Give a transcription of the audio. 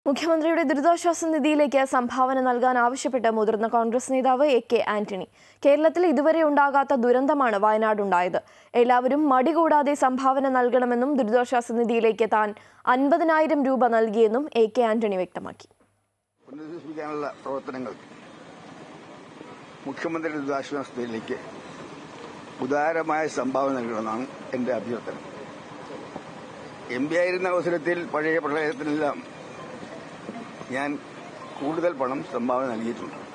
മുഖ്യമന്ത്രിയുടെ ദുരിതാശ്വാസ നിധിയിലേക്ക് സംഭാവന നൽകാൻ ആവശ്യപ്പെട്ട് മുതിർന്ന കോൺഗ്രസ് നേതാവ് എ കെ ആന്റണി കേരളത്തിൽ ഇതുവരെ ഉണ്ടാകാത്ത ദുരന്തമാണ് വയനാടുണ്ടായത് എല്ലാവരും മടി കൂടാതെ സംഭാവന നൽകണമെന്നും ദുരിതാശ്വാസ നിധിയിലേക്ക് താൻ അൻപതിനായിരം രൂപ നൽകിയെന്നും എ കെ ആന്റണി വ്യക്തമാക്കി പുനരധിവസിപ്പിക്കാനുള്ള പ്രവർത്തനങ്ങൾ മുഖ്യമന്ത്രി ദുരിതാശ്വാസ നിധിയിലേക്ക് ഉദാരമായ സംഭാവന നൽകണമെന്നാണ് എന്റെ അഭ്യർത്ഥന എം പി ആയിരുന്ന അവസരത്തിൽ പഴയ പ്രളയത്തിനെല്ലാം ഞാൻ കൂടുതൽ പണം സംഭാവന നൽകിയിട്ടുണ്ട്